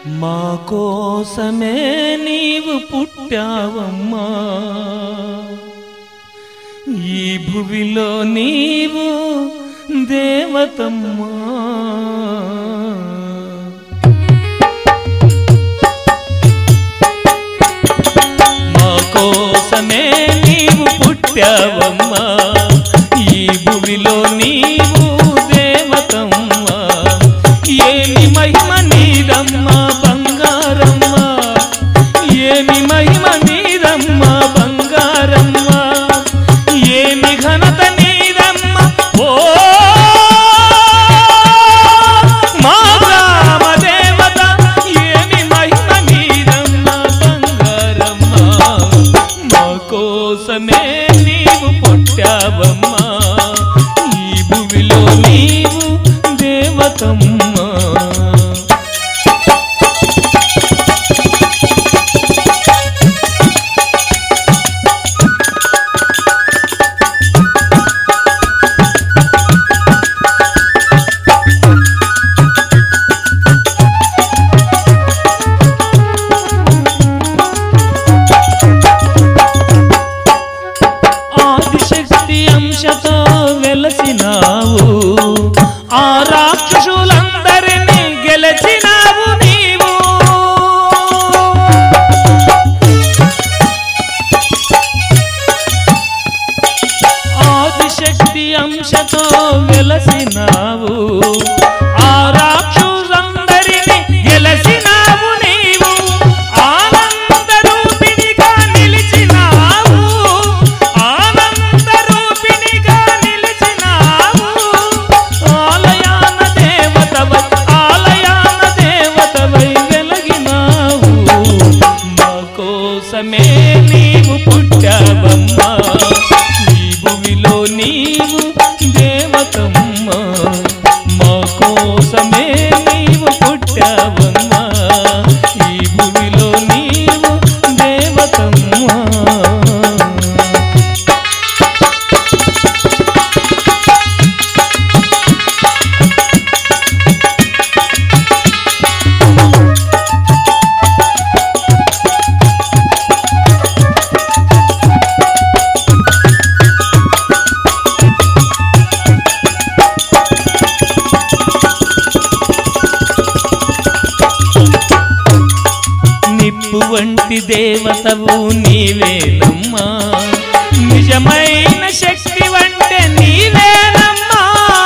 మా కోసమే నీవు పుట్టావమ్మా ఈ భువిలో నీవు దేవతమ్మా మా కోసమే నీవు పుట్టావమ్మా ఈ భువిలో నీవు దేవతమ్మా ఏమి మహిమ నీదమ్మా బంగారమ్మా ఏమి మహిమ నీదమ్మా బంగారమ్మా ఏమి ఘనత నీదమ్మా ఓ మా గ్రామ దేవత ఏమి మహిమ నీదమ్మా బంగారమ్మా మా కోసమే నీవు పుట్టావమ్మా ఈ భూమిలో నీవు దేవతమ్మా ఆదిశక్తి అంశతో వెలసినావు ఆ రాక్షసులందరినీ గెలిచినావు నీవు ఆదిశక్తి అంశతో వెలసినావు ఆ రాక్షసులందరినీ గెలిచినావు నీవు ఆనంద రూపిణిగా నిలిచినావు ఆనంద రూపిణిగా నిలిచినావు ఆలయాన దేవతవై ఆలయాన దేవతవై వెలగినావు మా కోసమే నీవు పుట్టావమ్మా ఈ భూమిలో నీవు దేవతమ్మా మా కోసమే నీవు పుట్టావమ్మా ఈ భూమిలో నీవు దేవతమ్మా నిప్పు వంటి దేవతవు నీవేనమ్మా నిజమైన శక్తి వంటే నీవేనమ్మా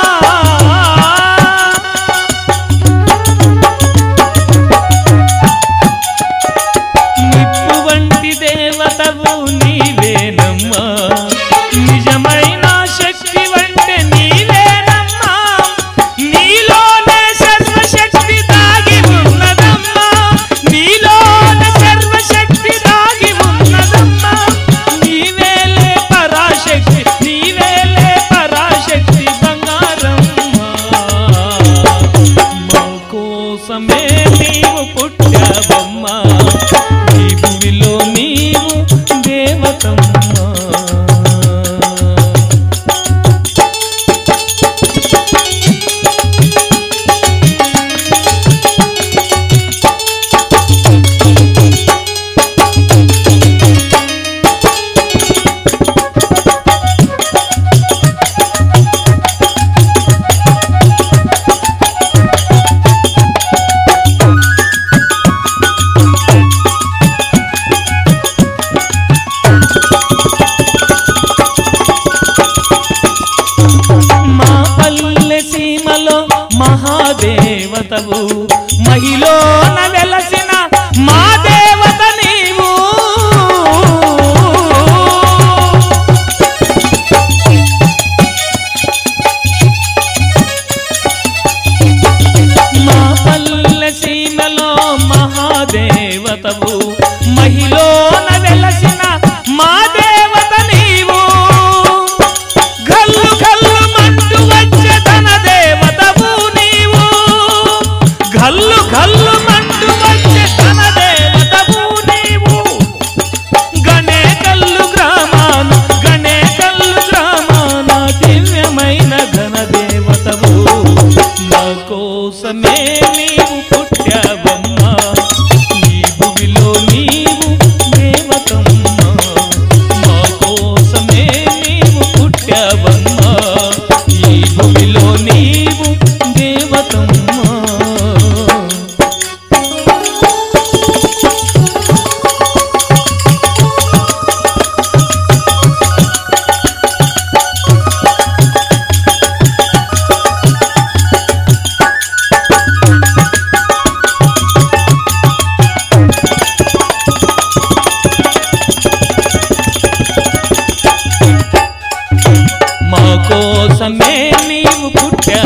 నిప్పు వంటి దేవతవు నీవేనమ్మా నిజమైన శక్తి వంటే నీవేనమ్మా నీలోనే సర్వశక్తి దాగి ఉన్నదమ్మా నీలోనే సర్వశక్తి దాగి ఉన్నదమ్మా నీవేలే పరాశక్తి నీవేలే పరాశక్తి బంగారమ్మా మా కోసమే నీవు పుట్టావమ్మా ఈ భూమిలో నీవు దేవతమ్మా మా పల్లె సీమలో మహాదేవతవు మహిళన వెలసిన మా దేవత నీవు మా పల్లె సీమలో మహాదేవతవు మహిళన వెలసిన మా దేవత నీవు గల్లు గల్లు మంటూ వచ్చే తన దేవతవు నీవు గల్లు గల్లు మంటూ వచ్చే తన దేవతవు నీవు గణే కల్లు గ్రామాన గణే కల్లు గ్రామాన దివ్యమైన ఘన దేవతవు నా కోసమే నీవు పుట్టావమ్మా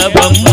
బ్రహ్మ